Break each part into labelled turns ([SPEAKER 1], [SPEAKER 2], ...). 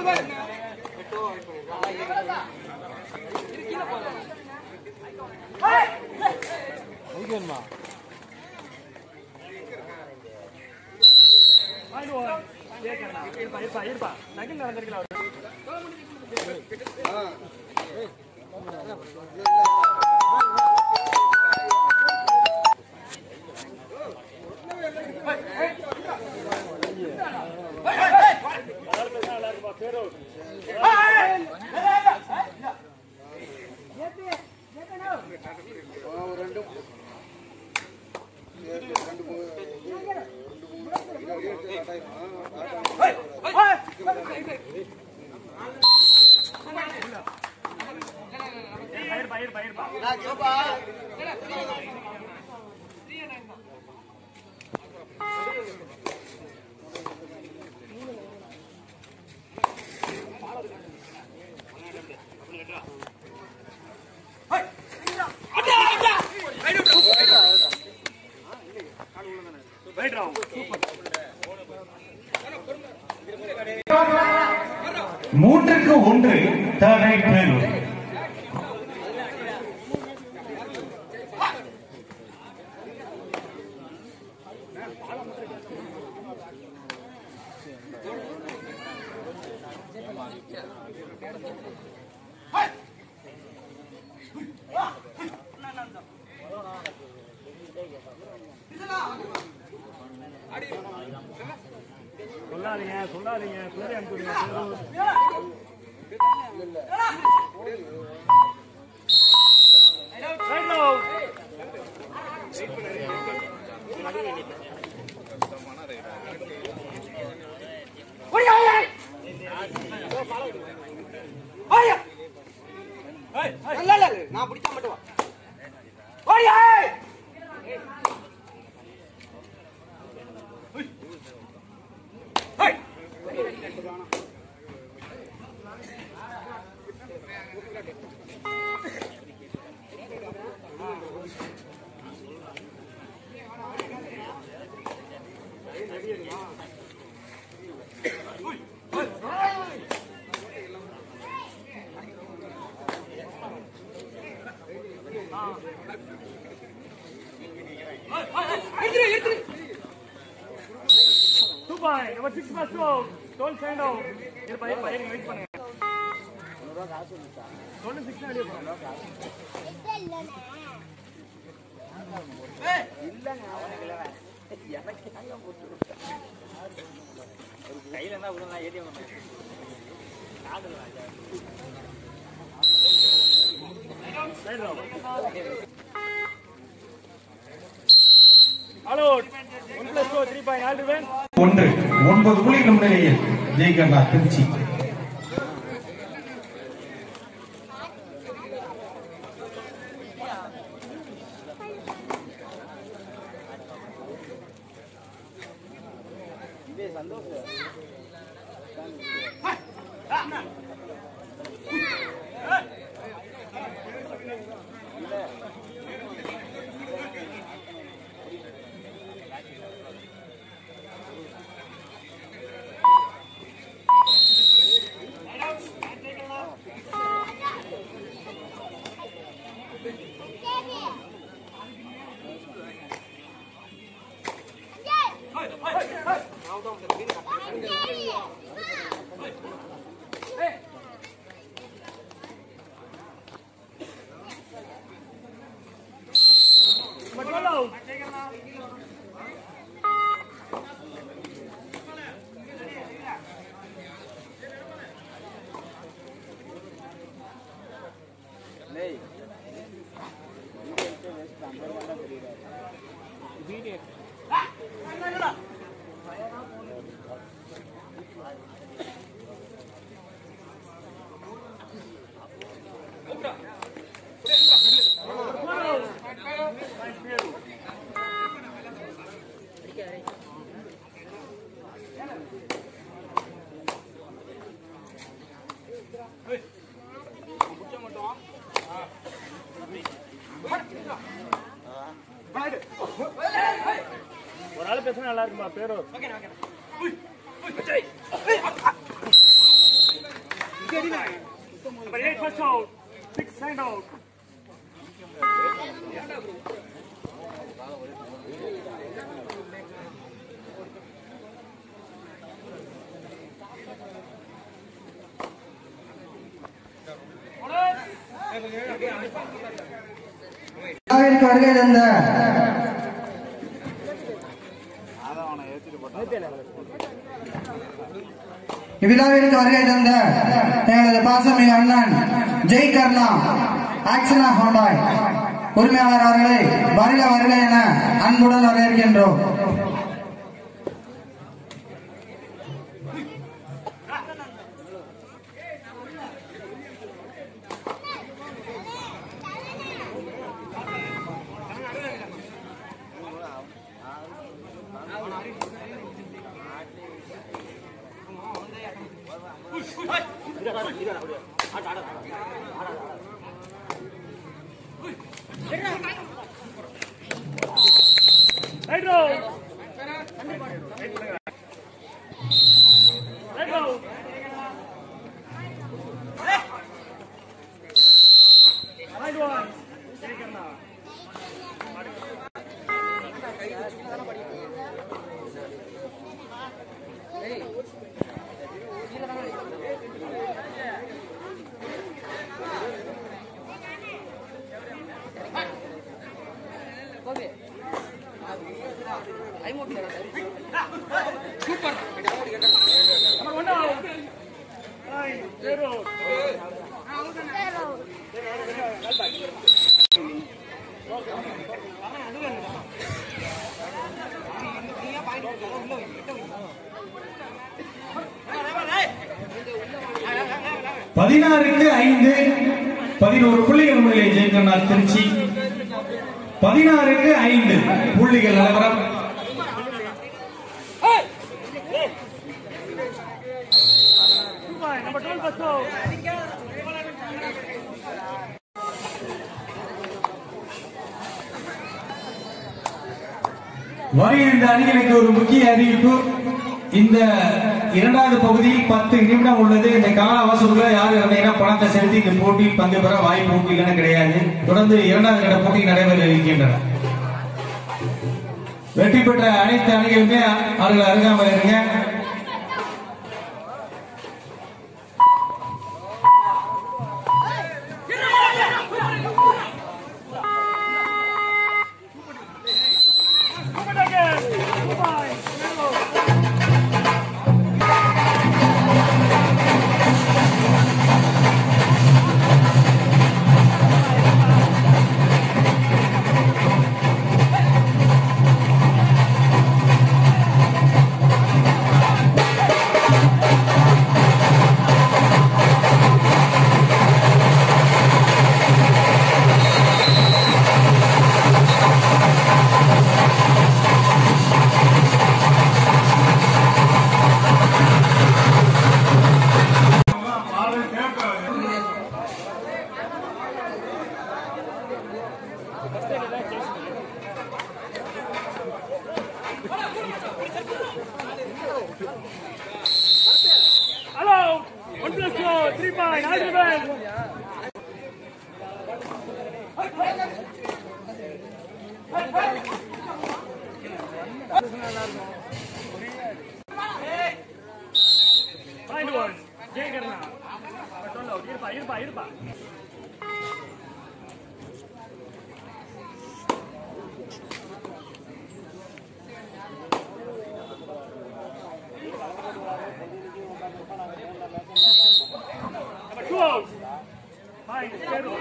[SPEAKER 1] மூன்றுக்கு ஒன்று தடை பெறும்
[SPEAKER 2] சொல்லாதீங்க சொல்லாதீங்க சொல்லி அனுப்பிடுங்க
[SPEAKER 3] நான் பிடிச்சா மட்டும் வா.
[SPEAKER 2] Two point, number six must go. Don't stand out. இருப்பா, இருப்பா, இருங்க, wait பண்ணுங்க. சொல்லு, six னா வெளிய போங்க. Side round. All out. One plus two, three point, all defense.
[SPEAKER 1] ஒன்று ஒன்பது புள்ளிகள் முன்னிலையில் ஜெயிகண்ணா திருச்சி
[SPEAKER 2] Number 12 out. ஒரு ஆள் பேசினா நல்லா இருக்குமா பேரு
[SPEAKER 3] விழாவிற்கு வருகை தந்த இவ்விழாவிற்கு வருகை தந்த எங்களது பாசமிகு அண்ணன் ஜெய் கர்ணா ஆக்சனா ஹோண்டாய் உரிமையாளர் அவர்களை வருக வருக என அன்புடன் வரவேற்கின்றோம்
[SPEAKER 2] Right row. Right row. Right one. Jai Karna. Number one down. Nine, zero.
[SPEAKER 1] பதினாறுக்கு ஐந்து பதினோரு புள்ளிகள் முன்னிலை ஜெயக்கண்ணார் திருச்சி பதினாறுக்கு ஐந்து புள்ளிகள் நிலவரம்
[SPEAKER 2] Two point. Number 12 first row.
[SPEAKER 1] வருகின்ற அணிகளுக்கு ஒரு முக்கிய அறிவிப்பு இந்த இரண்டாவது பகுதியில் பத்து நிமிடம் உள்ளது இந்த கால அவசரத்துல யார் இருந்தீங்கன்னா பணத்தை செலுத்தி இந்த போட்டியில் பங்கு பெற வாய்ப்பு உண்டு இல்லைன்னு கிடையாது தொடர்ந்து இரண்டாவது கட்ட போட்டி நடைபெற இருக்கின்றன வெற்றி பெற்ற அனைத்து அணிகளுமே அவர்கள் அருகாமல் இருங்க
[SPEAKER 2] Come again. Two point. Zero. Hello. One plus two. Three point. All the best. Find one. Jai Karna. Control out. இருப்பா இருப்பா இருப்பா Number two out. Find zero.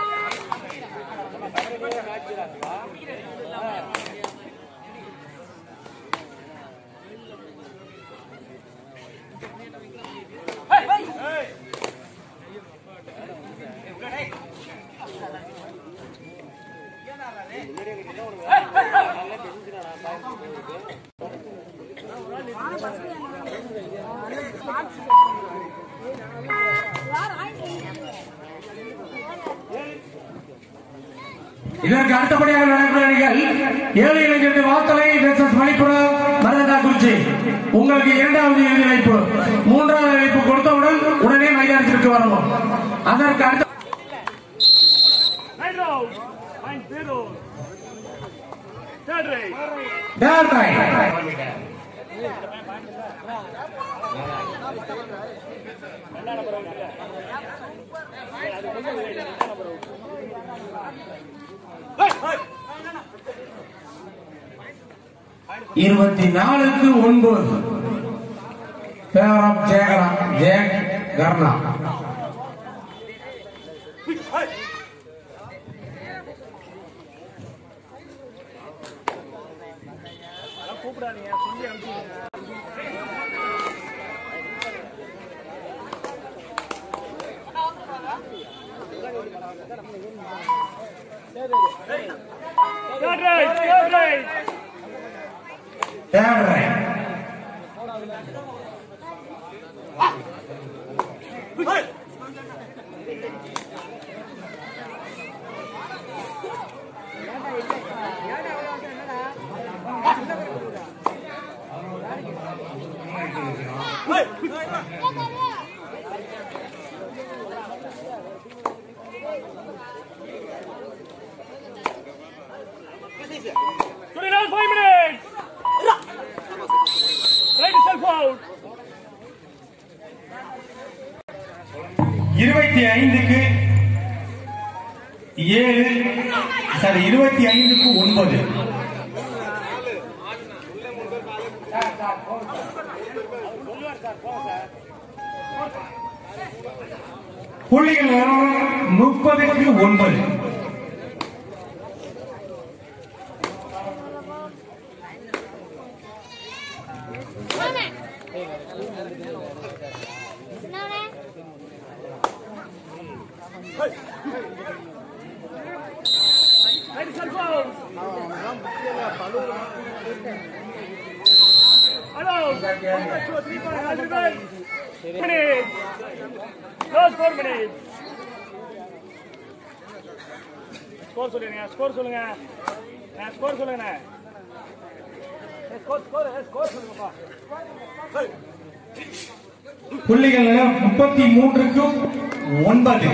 [SPEAKER 1] இதற்கு அடுத்தபடியாக நடக்கிற அணிகள் ஏழு இளைஞர்கள் வாத்தலை வெர்சஸ் மணிப்புரம் மரதா குறிச்சி உங்களுக்கு இரண்டாவது இறுதி வைப்பு மூன்றாவது வைப்பு கொடுத்தவுடன் உடனே மைதானத்திற்கு வரவும் அதற்கு அடுத்த
[SPEAKER 2] Right row. Find zero. Third right.
[SPEAKER 1] Third right. இருபத்தி நாலுக்கு ஒன்பது பேரம் ஜெயகரா ஜெய கர்ணா
[SPEAKER 2] கூப்பிடாதீங்க சொல்லி அனுப்பிச்சுடுங்க Third right, third right.
[SPEAKER 1] Third right
[SPEAKER 2] Twenty-nine, five minutes. Right yourself out.
[SPEAKER 1] இருபத்தி ஐந்துக்கு ஏழு சாரி இருபத்தி ஐந்துக்கு ஒன்பது புள்ளிகள் வரும் முப்பதுக்கு ஒன்பது
[SPEAKER 2] Right yourself out. Hello. One, two, three, four, five, six, seven. Minutes. Last four minutes. Score சொல்லுங்க ஸ்கோர் சொல்லுங்க ஸ்கோர் சொல்லுங்க ஸ்கோர் ஸ்கோர் ஸ்கோர் சொல்லுங்கப்பா
[SPEAKER 1] புள்ளிகள் முப்பத்தி மூன்றுக்கு ஒன்பது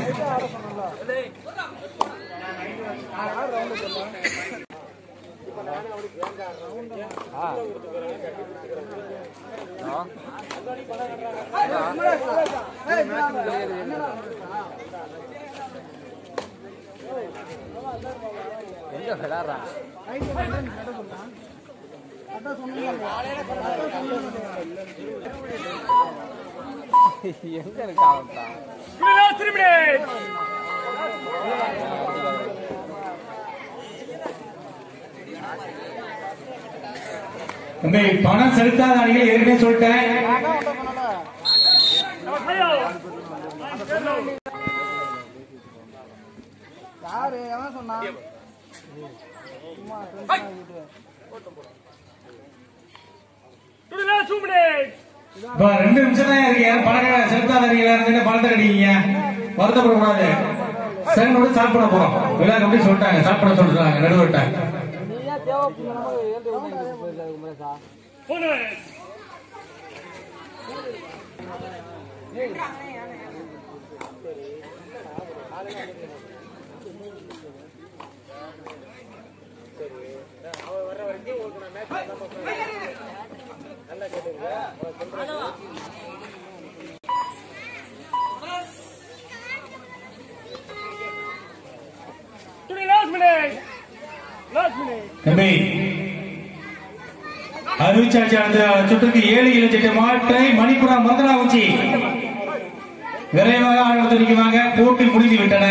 [SPEAKER 4] எங்க இருக்கான்
[SPEAKER 2] Last three minutes.
[SPEAKER 1] தம்பி பணம் செலுத்தாத அணிகள் ஏற்கனவே சொல்லிட்டேன்
[SPEAKER 2] Hello.
[SPEAKER 3] யாரு எவன் சொன்னா
[SPEAKER 2] To the last two minutes.
[SPEAKER 1] இப்ப ரெண்டு நிமிஷம் தான் இருக்கு பணம் செலுத்தாத அணிகளா இருந்தீங்கன்னா பணத்தை கட்டிக்கீங்க வருத்தப்படக்கூடாது செகண்டோட ஸ்டார்ட் பண்ண போறோம் விழா கம்பி சொல்லிட்டாங்க ஸ்டார்ட் பண்ண சொல்லிட்டாங்க நடுவர்கிட்ட
[SPEAKER 4] நீயா தேவைப்படுற ஏழு போயிருக்காது உமரேசா
[SPEAKER 2] Four minutes. To the last minute. Last minute.
[SPEAKER 1] தம்பி அறிவிச்சாச்சு அந்த சுற்றுக்கு ஏழு இலட்சத்து மாட்டை மணிப்புரா மதுராவுச்சி விரைவாக ஆடுறது நிற்குவாங்க போட்டி முடிந்து விட்டன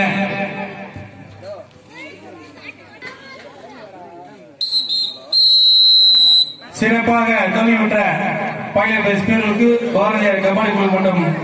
[SPEAKER 1] சிறப்பாக தமிழ் விட்ட பைலட் பேர்களுக்கு பாரதியார் கபாடி குழு மன்றம்